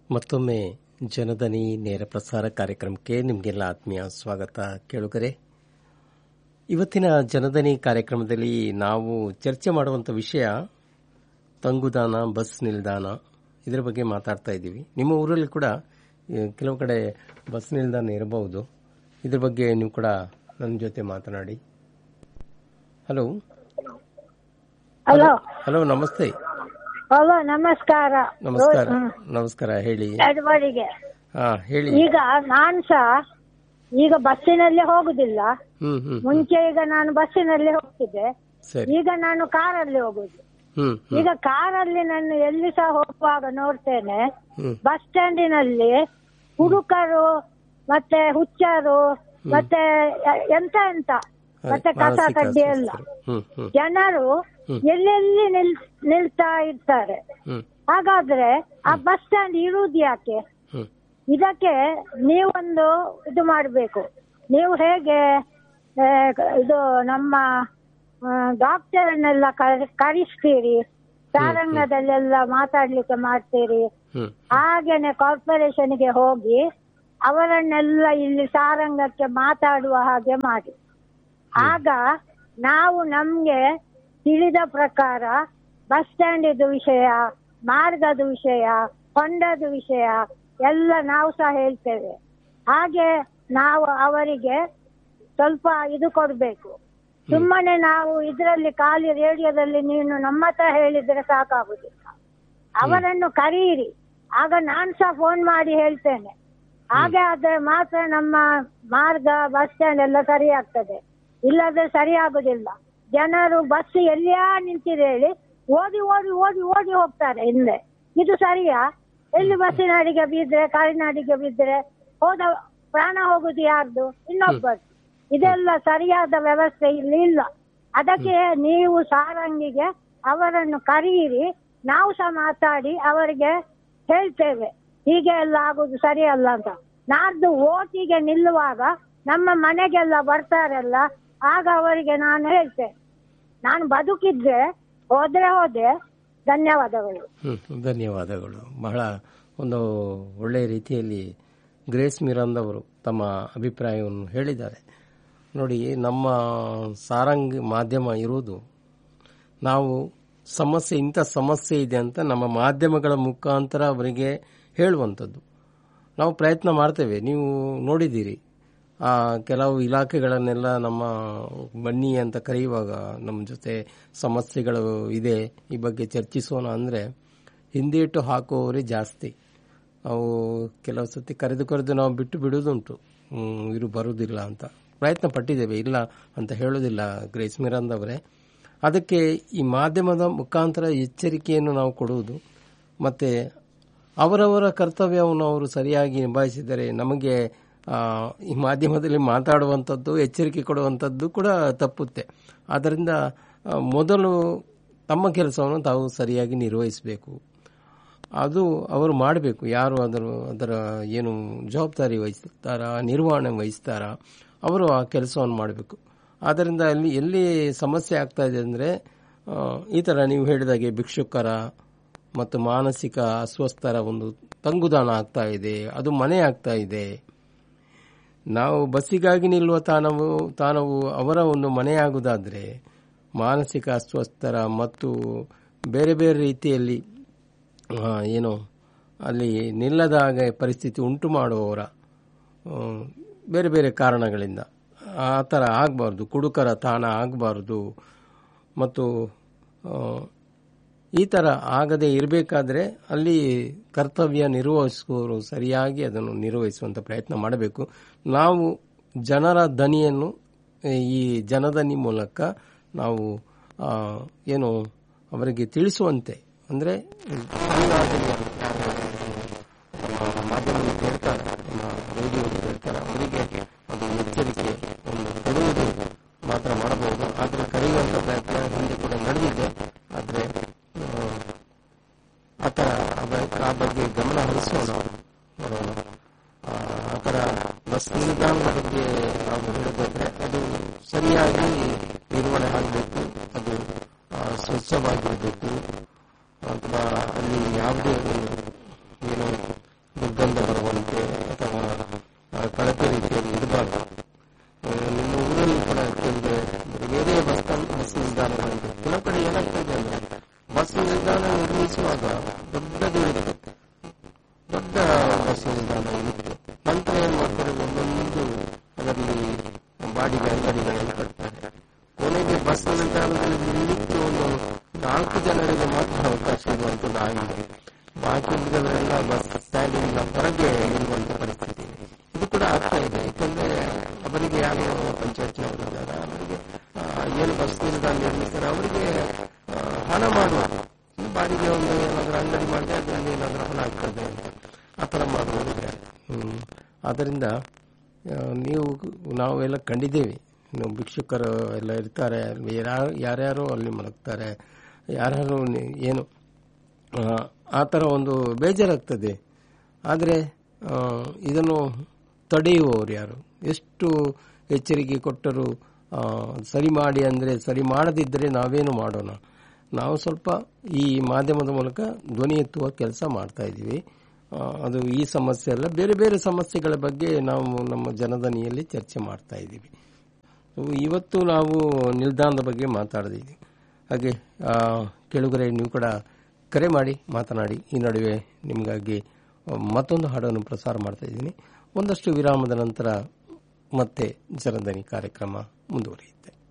ಮತ್ತೊಮ್ಮೆ ಜನದನಿ ನೇರ ಪ್ರಸಾರ ಕಾರ್ಯಕ್ರಮಕ್ಕೆ ನಿಮಗೆಲ್ಲ ಆತ್ಮೀಯ ಸ್ವಾಗತ ಕೇಳುಗರೆ ಇವತ್ತಿನ ಜನದನಿ ಕಾರ್ಯಕ್ರಮದಲ್ಲಿ ನಾವು ಚರ್ಚೆ ಮಾಡುವಂಥ ವಿಷಯ ತಂಗುದಾನ ಬಸ್ ನಿಲ್ದಾಣ ಇದರ ಬಗ್ಗೆ ಮಾತಾಡ್ತಾ ಇದ್ದೀವಿ ನಿಮ್ಮ ಊರಲ್ಲಿ ಕೂಡ ಆ, ಕೆಲವು ಕಡೆ ಬಸ್ ನಿಲ್ದಾಣ ಇರಬಹುದು ಇದ್ರ ಬಗ್ಗೆ ನೀವು ಕೂಡ ನನ್ನ ಜೊತೆ ಮಾತನಾಡಿ ಹಲೋ ಹಲೋ ಹಲೋ ನಮಸ್ತೆ ಹಲೋ ನಮಸ್ಕಾರ ನಮಸ್ಕಾರ ನಮಸ್ಕಾರ ಹೇಳಿ ಎಡವರಿಗೆ ಹಾ ಹೇಳಿ ಈಗ ನಾನ್ ಸಹ ಈಗ ಬಸ್ಸಿನಲ್ಲಿ ಹೋಗುದಿಲ್ಲ ಹ್ಮ್ ಹ್ಮ್ ಮುಂಚೆ ಈಗ ನಾನು ಬಸ್ಸಿನಲ್ಲಿ ಹೋಗ್ತಿದ್ದೆ ಸರಿ ಈಗ ನಾನು ಕಾರಲ್ಲಿ ಹೋಗುದು ಹ್ಮ್ ಹ್ಮ್ ಈಗ ಕಾರಲ್ಲಿ ನಾನು ಎಲ್ಲಿ ಸಹ ಹೋಗುವಾಗ ನೋಡ್ತೇನೆ ಹ್ಮ್ ಬಸ್ ಸ್ಟ್ಯಾಂಡಿನಲ್ಲಿ ಹುಡುಕರು ಮತ್ತೆ ಹುಚ್ಚರು ಮತ್ತೆ ಎ- ಎಂತ ಎಂತ ಮತ್ತೆ ಕಸ ಮಾನಸಿಕ ಕಡ್ಡಿ ಎಲ್ಲ ಅಸ್ವಸ್ಥರು. ಹ್ಮ್ ಹ್ಮ್ ಜನರು ಹ್ಮ್. ಎಲ್ಲೆಲ್ಲಿ ನಿಲ್ ನಿಲ್ತಾ ಇರ್ತಾರೆ ಹ್ಮ್ ಹಾಗಾದ್ರೆ ಆ ಬಸ್ ಸ್ಟ್ಯಾಂಡ್ ಇರುವುದು ಯಾಕೆ ಹ್ಮ್ ಇದಕ್ಕೆ ನೀವೊಂದು ಇದು ಮಾಡಬೇಕು ನೀವು ಹೇಗೆ ಆ, ಇದು ನಮ್ಮ ಡಾಕ್ಟರ್ನೆಲ್ಲ ಕರೆಸ್ತೀರಿ ಸಾರಂಗದಲ್ಲೆಲ್ಲ ಮಾತಾಡ್ಲಿಕ್ಕೆ ಮಾಡ್ತೀರಿ ಹ್ಮ್ ಹಾಗೇನೆ ಕಾರ್ಪೊರೇಷನ್ಗೆ ಹೋಗಿ ಅವರನ್ನೆಲ್ಲ ಇಲ್ಲಿ ಸಾರಂಗಕ್ಕೆ ಮಾತಾಡುವ ಹಾಗೆ ಮಾಡಿ ಆಗ ನಾವು ನಮ್ಗೆ ತಿಳಿದ ಪ್ರಕಾರ ಬಸ್ ಸ್ಟ್ಯಾಂಡ್ ಇದು ವಿಷಯ ಮಾರ್ಗದ ವಿಷಯ ಹೊಂಡದ ವಿಷಯ ಎಲ್ಲ ನಾವು ಸಹ ಹೇಳ್ತೇವೆ ಹಾಗೆ ನಾವು ಅವರಿಗೆ ಸ್ವಲ್ಪ ಇದು ಕೊಡ್ಬೇಕು ಸುಮ್ಮನೆ ನಾವು ಇದರಲ್ಲಿ ಖಾಲಿ ರೇಡಿಯೋದಲ್ಲಿ ನೀನು ನಮ್ಮ ಹತ್ರ ಹೇಳಿದ್ರೆ ಸಾಕಾಗುದಿಲ್ಲ ಅವರನ್ನು ಕರೆಯಿರಿ ಆಗ ನಾನ್ ಸಹ ಫೋನ್ ಮಾಡಿ ಹೇಳ್ತೇನೆ ಹಾಗೆ ಆದ್ರೆ ಮಾತ್ರ ನಮ್ಮ ಮಾರ್ಗ ಬಸ್ ಸ್ಟ್ಯಾಂಡ್ ಎಲ್ಲ ಸರಿ ಆಗ್ತದೆ ಇಲ್ಲದ್ರೆ ಸರಿ ಆಗುದಿಲ್ಲ ಜನರು ಬಸ್ ಎಲ್ಲಿಯಾ ನಿಂತಿದೆ ಹೇಳಿ ಓದಿ ಓದಿ ಓದಿ ಓದಿ ಹೋಗ್ತಾರೆ ಹಿಂದೆ ಇದು ಸರಿಯಾ ಎಲ್ಲಿ ಬಸ್ಸಿನ ಅಡಿಗೆ ಬಿದ್ರೆ ಕಾರಿನ ಅಡಿಗೆ ಬಿದ್ರೆ ಹೋದ ಪ್ರಾಣ ಹೋಗುದು ಯಾರ್ದು ಇನ್ನೊಬ್ಬರು ಇದೆಲ್ಲ ಸರಿಯಾದ ವ್ಯವಸ್ಥೆ ಇಲ್ಲಿ ಇಲ್ಲ ಅದಕ್ಕೆ ನೀವು ಸಾರಂಗಿಗೆ ಅವರನ್ನು ಕರೆಯಿರಿ ನಾವು ಸಹ ಮಾತಾಡಿ ಅವರಿಗೆ ಹೇಳ್ತೇವೆ ಹೀಗೆ ಎಲ್ಲ ಆಗುದು ಸರಿಯಲ್ಲ ಅಂತ ನಾಡ್ದು ಓಟಿಗೆ ನಿಲ್ಲುವಾಗ ನಮ್ಮ ಮನೆಗೆಲ್ಲ ಬರ್ತಾರಲ್ಲ ಆಗ ಅವರಿಗೆ ನಾನು ಹೇಳ್ತೇನೆ ನಾನು ಬದುಕಿದ್ರೆ ಹೋದ್ರೆ ಹೋದೆ ಧನ್ಯವಾದಗಳು ಹ್ಮ್ ಧನ್ಯವಾದಗಳು ಬಹಳ ಒಂದು ಒಳ್ಳೆಯ ರೀತಿಯಲ್ಲಿ ಗ್ರೇಸ್ ಮಿರಾಂದ್ ಅವರು ತಮ್ಮ ಅಭಿಪ್ರಾಯವನ್ನು ಹೇಳಿದ್ದಾರೆ ನೋಡಿ ನಮ್ಮ ಸಾರಂಗ್ ಮಾಧ್ಯಮ ಇರುವುದು ನಾವು ಸಮಸ್ಯೆ ಇಂಥ ಸಮಸ್ಯೆ ಇದೆ ಅಂತ ನಮ್ಮ ಮಾಧ್ಯಮಗಳ ಮುಖಾಂತರ ಅವರಿಗೆ ಹೇಳುವಂಥದ್ದು ನಾವು ಪ್ರಯತ್ನ ಮಾಡ್ತೇವೆ ನೀವು ನೋಡಿದ್ದೀರಿ ಆ ಕೆಲವು ಇಲಾಖೆಗಳನ್ನೆಲ್ಲ ನಮ್ಮ ಬನ್ನಿ ಅಂತ ಕರೆಯುವಾಗ ನಮ್ಮ ಜೊತೆ ಸಮಸ್ಯೆಗಳು ಇದೆ ಈ ಬಗ್ಗೆ ಚರ್ಚಿಸೋಣ ಅಂದರೆ ಹಿಂದೇಟು ಹಾಕುವವರೇ ಜಾಸ್ತಿ ಅವು ಕೆಲವು ಸತಿ ಕರೆದು ಕರೆದು ನಾವು ಬಿಟ್ಟು ಬಿಡುವುದುಂಟು ಹ್ಮ್, ಇವರು ಬರುವುದಿಲ್ಲ ಅಂತ ಪ್ರಯತ್ನ ಪಟ್ಟಿದ್ದೇವೆ ಇಲ್ಲ ಅಂತ ಹೇಳೋದಿಲ್ಲ ಗ್ರೇಸ್ ಮಿರಾಂದ್ ಅವರೇ ಅದಕ್ಕೆ ಈ ಮಾಧ್ಯಮದ ಮುಖಾಂತರ ಎಚ್ಚರಿಕೆಯನ್ನು ನಾವು ಕೊಡುವುದು ಮತ್ತೆ ಅವರವರ ಕರ್ತವ್ಯವನ್ನು ಅವರು ಸರಿಯಾಗಿ ನಿಭಾಯಿಸಿದರೆ ನಮಗೆ ಆ, ಈ ಮಾಧ್ಯಮದಲ್ಲಿ ಮಾತಾಡುವಂಥದ್ದು ಎಚ್ಚರಿಕೆ ಕೊಡುವಂಥದ್ದು ಕೂಡ ತಪ್ಪುತ್ತೆ ಆದ್ದರಿಂದ ಆ, ಮೊದಲು ತಮ್ಮ ಕೆಲಸವನ್ನು ತಾವು ಸರಿಯಾಗಿ ನಿರ್ವಹಿಸಬೇಕು ಅದು ಅವರು ಮಾಡಬೇಕು ಯಾರು ಅದರ ಅದರ ಏನು ಜವಾಬ್ದಾರಿ ವಹಿಸ್ತಾರ ನಿರ್ವಹಣೆ ವಹಿಸ್ತಾರ ಅವರು ಆ ಕೆಲಸವನ್ನು ಮಾಡಬೇಕು ಆದ್ದರಿಂದ ಅಲ್ಲಿ ಎಲ್ಲಿ ಸಮಸ್ಯೆ ಆಗ್ತಾ ಇದೆ ಅಂದರೆ ಈ ಥರ ನೀವು ಹೇಳಿದಾಗೆ ಭಿಕ್ಷುಕರ ಮತ್ತು ಮಾನಸಿಕ ಅಸ್ವಸ್ಥರ ಒಂದು ತಂಗುದಾಣ ಆಗ್ತಾ ಇದೆ ಅದು ಮನೆ ಆಗ್ತಾ ಇದೆ ನಾವು ಬಸ್ಸಿಗಾಗಿ ನಿಲ್ಲುವ ತಾಣವು ತಾಣವು ಅವರ ಒಂದು ಮನೆಯಾಗುವುದಾದರೆ ಮಾನಸಿಕ ಅಸ್ವಸ್ಥರ ಮತ್ತು ಬೇರೆ ಬೇರೆ ರೀತಿಯಲ್ಲಿ ಆ, ಏನು ಅಲ್ಲಿ ನಿಲ್ಲದ ಹಾಗೆ ಪರಿಸ್ಥಿತಿ ಉಂಟು ಮಾಡುವವರ ಆ, ಬೇರೆ ಬೇರೆ ಕಾರಣಗಳಿಂದ ಆ ಥರ ಆಗಬಾರ್ದು ಕುಡುಕರ ತಾಣ ಆಗಬಾರ್ದು ಮತ್ತು ಆ, ಈ ಥರ ಆಗದೆ ಇರಬೇಕಾದ್ರೆ ಅಲ್ಲಿ ಕರ್ತವ್ಯ ನಿರ್ವಹಿಸುವವರು ಸರಿಯಾಗಿ ಅದನ್ನು ನಿರ್ವಹಿಸುವಂಥ ಪ್ರಯತ್ನ ಮಾಡಬೇಕು ನಾವು ಜನರ ದನಿಯನ್ನು ಆ, ಈ ಜನದನಿ ಮೂಲಕ ನಾವು ಆ, ಏನು ಅವರಿಗೆ ತಿಳಿಸುವಂತೆ ಅಂದರೆ ಮಾಧ್ಯಮದಲ್ಲಿ ಹೇಳ್ತಾರೆ ನಮ್ಮ ರೇಡಿಯೋದಲ್ಲಿ ಹೇಳ್ತಾರೆ ಅವರಿಗೆ ಒಂದು ಎಚ್ಚರಿಕೆ ಒಂದು ಕೊಡುವುದು ಮಾತ್ರ ಮಾಡಬಹುದು ಆದರೆ ಕರೆಯುವಂಥ ಪ್ರಯತ್ನ ಹಿಂದೆ ಕೂಡ ನಡೆದಿದೆ ಆದರೆ ಆ ಥರ ಆ ಬ- ಆ ಬಗ್ಗೆ ಗಮನ ಹರಿಸೋಣ ನೋಡೋಣ ಆ ಆ ಥರ ಬಸ್ ನಿಲ್ದಾಣದ ಬಗ್ಗೆ ನಾವು ಹೇಳೋದಾದ್ರೆ ಅದು ಸರಿಯಾಗಿ ನಿರ್ವಹಣೆ ಆಗಬೇಕು ಅದು ಆ, ಸ್ವಚ್ಛವಾಗಿರಬೇಕು ಅಥವಾ ಅಲ್ಲಿ ಯಾವುದೇ ಒಂದು ಏನು ಮಾಡುವಾಗ ದೊಡ್ಡದು ಇರುತ್ತೆ ದೊಡ್ಡ ಬಸ್ ನಿಲ್ದಾಣ ಇತ್ತು ನಂತರ ಏನ್ ಮಾಡ್ತಾರೆ ಒಂದೊಂದು ಅದರಲ್ಲಿ ಬಾಡಿಗೆ ಅಂಗಡಿಗಳನ್ನು ಕಟ್ತಾರೆ ಕೊನೆಗೆ ಬಸ್ ನಿಲ್ದಾಣದಲ್ಲಿ ನಿಲ್ಲಿಕ್ಕೆ ಒಂದು ನಾಲ್ಕು ಜನರಿಗೆ ಮಾತ್ರ ಅವಕಾಶ ಇರುವಂತದ್ದು ಆಗಿದೆ ಬಾಕಿ ಉಳಿದವರೆಲ್ಲ ಬಸ್ ಸ್ಟ್ಯಾಂಡಿನಿಂದ ಹೊರಗೆ ಇರುವಂತ ಪರಿಸ್ಥಿತಿ ಇದೆ. ಇದು ಕೂಡ ಆಗ್ತಾ ಇದೆ ಯಾಕಂದ್ರೆ ಅವರಿಗೆ ಯಾರು ಪಂಚಾಯತ್ನವರು ಇದ್ದಾರೆ ಅವರಿಗೆ ಆ, ಏನು ಬಸ್ ನಿಲ್ದಾಣ ನಿರ್ಮಿಸ್ತಾರೆ ಅವರಿಗೆ ಆ, ಹಣ ಮಾಡುವ ಬಾಡಿಗೆ ಒಂದು ಏನಾದ್ರೂ ಅಂಗಡಿ ಮಾಡಿದ್ರೆ ಅದರಲ್ಲಿ ಏನಾದ್ರೂ ಹಣ ಆಗ್ತದೆ ಅಂತ ಆ ಥರ ಮಾಡುವವರಿದ್ದಾರೆ ಹ್ಮ್ ಆದ್ದರಿಂದ ಆ, ನೀವು ನಾವೆಲ್ಲ ಕಂಡಿದ್ದೇವೆ ಇನ್ನು ಭಿಕ್ಷುಕರು ಎಲ್ಲ ಇರ್ತಾರೆ ಅಲ್ಲಿ ಯಾರು- ಯಾರ್ಯಾರೋ ಅಲ್ಲಿ ಮಲಗ್ತಾರೆ ಯಾರ್ಯಾರು ನಿ- ಏನು ಆ, ಆ ಥರ ಒಂದು ಬೇಜಾರಾಗ್ತದೆ ಆದರೆ ಆ, ಇದನ್ನು ತಡೆಯುವವರು ಯಾರು ಎಷ್ಟು ಎಚ್ಚರಿಕೆ ಕೊಟ್ಟರು ಆ, ಸರಿ ಮಾಡಿ ಅಂದರೆ ಸರಿ ಮಾಡದಿದ್ದರೆ ನಾವೇನು ಮಾಡೋಣ ನಾವು ಸ್ವಲ್ಪ ಈ ಮಾಧ್ಯಮದ ಮೂಲಕ ಧ್ವನಿ ಎತ್ತುವ ಕೆಲಸ ಮಾಡ್ತಾ ಇದ್ದೀವಿ ಆ, ಅದು ಈ ಸಮಸ್ಯೆ ಅಲ್ಲ ಬೇರೆ ಬೇರೆ ಸಮಸ್ಯೆಗಳ ಬಗ್ಗೆ ನಾವು ನಮ್ಮ ಜನದನಿಯಲ್ಲಿ ಚರ್ಚೆ ಮಾಡ್ತಾ ಇದ್ದೀವಿ ಇವತ್ತು ನಾವು ನಿಲ್ದಾಣದ ಬಗ್ಗೆ ಮಾತಾಡಿದ್ದೀವಿ ಹಾಗೆ ಆ, ಕೆಳಗರೆ ನೀವು ಕೂಡ ಕರೆ ಮಾಡಿ ಮಾತನಾಡಿ ಈ ನಡುವೆ ನಿಮಗಾಗಿ ಮತ್ತೊಂದು ಹಾಡನ್ನು ಪ್ರಸಾರ ಮಾಡ್ತಾ ಇದ್ದೀನಿ ಒಂದಷ್ಟು ವಿರಾಮದ ನಂತರ ಮತ್ತೆ ಜನದನಿ ಕಾರ್ಯಕ್ರಮ ಮುಂದುವರಿಯುತ್ತೆ